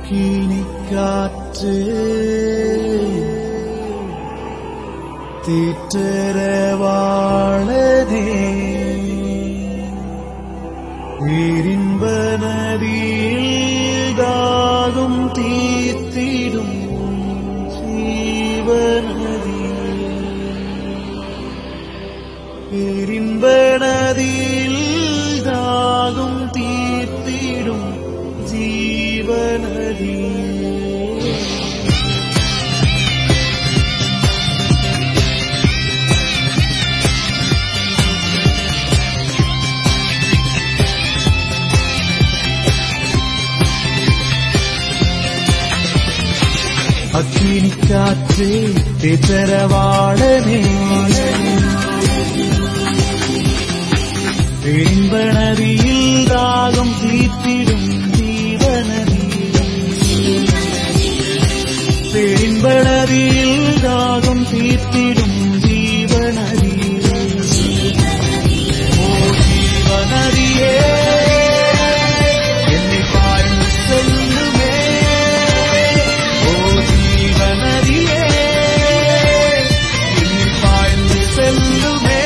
அக்கினி காற்று தீற்றரவாழதே பேரின்ப நதியில் தாகும் தீர்த்திடும் ஜீவநதி பேரின்ப நதியில் தாகும் தீர்த்திடும் ஜீவநதி அக்கினி காற்று தேற்றரவாழனே பெண்பனதியில் தாகம் தீர்த்திடும் ஜீவநதி பெண்பனதியில் தாகம் தீர்த்திடும் ஜீவநதி ஓ ஜீவநதியே என்னை பாய்ந்து செல்லுமே ஓ ஜீவநதியே என்னை பாய்ந்து செல்லுமே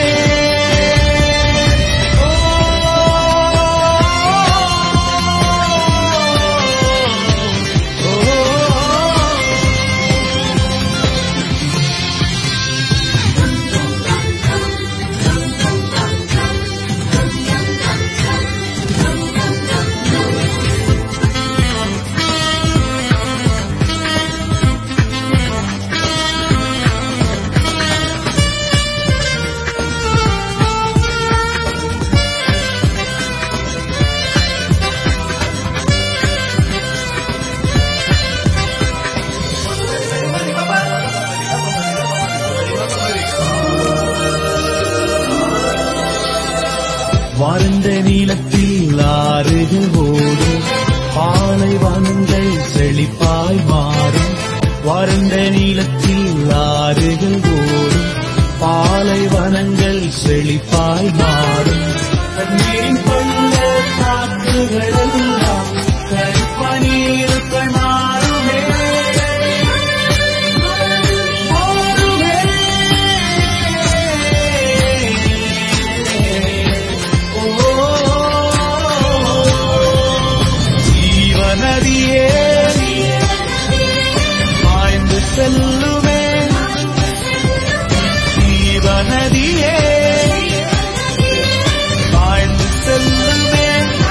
ஓ வறண்ட நீளத்தில் ஆறுகள் ஓடும் பாலைவனங்கள் செழிப்பாய் மாறும் வறண்ட நீளத்தில் ஆறுகள் ஓடும் பாலைவனங்கள் செழிப்பாய் மாறும் தண்ணீரின் பள்ள காற்றுகள் எல்லாம் கருப்பநீருக்குள் மாறுமே ஜீவநதியே பாய்ந்து செல்லுமே ஜீவநதியே பாய்ந்து செல்லுமே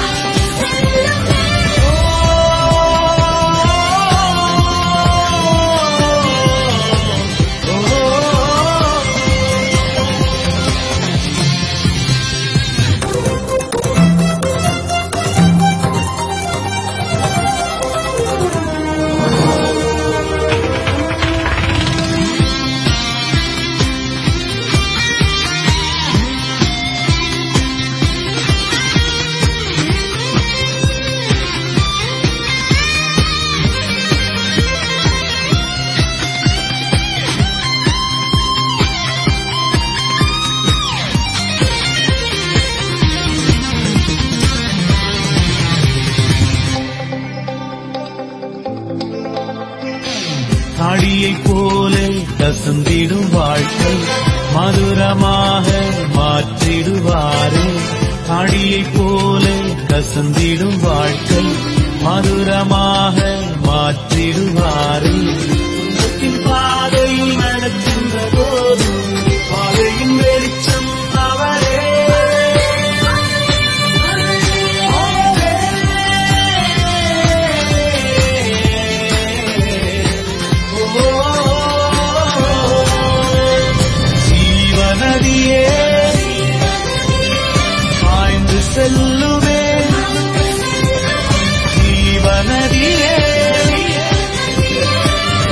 தாடியைப் போல கசந்திடும் வாழ்க்கை மதுரமாக மாற்றிடுவாரே தாடியைப் போல கசந்திடும் வாழ்க்கை மதுரமாக மாற்றிடுவாரே துன்பத்தின் பாதையில் நடக்கின்ற போது பாதையின் வெளிச்சம் அவரே ஜீவநதியே பாய்ந்து செல்லுமே ஜீவநதியே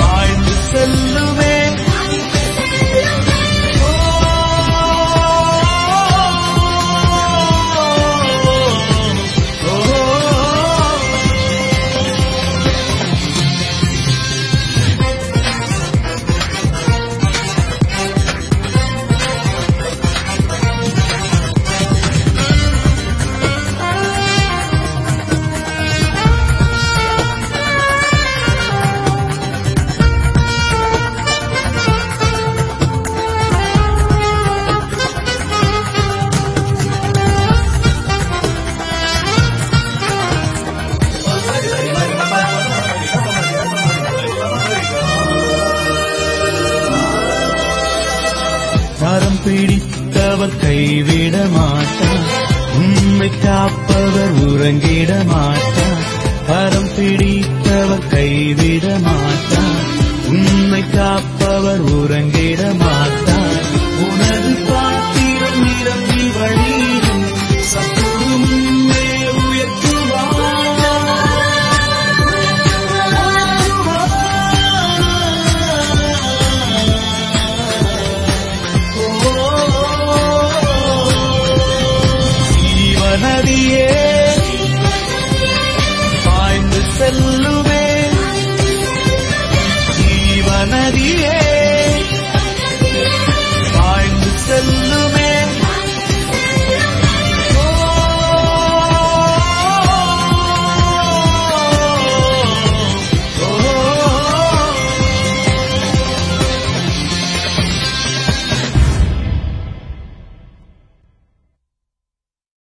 பிடிப்பவர் கைவிட மாட்டார் உண்மை காப்பவர் உறங்கிட மாட்டார் கரம் பிடித்தவர் கைவிட மாட்டார் உண்மை காப்பவர் உறங்கிட மாட்டார் உனது பாத்திரம் நிரம்பி வழியும் சத்துரும் உன்னை உயர்த்துவார் ஜீவநதியே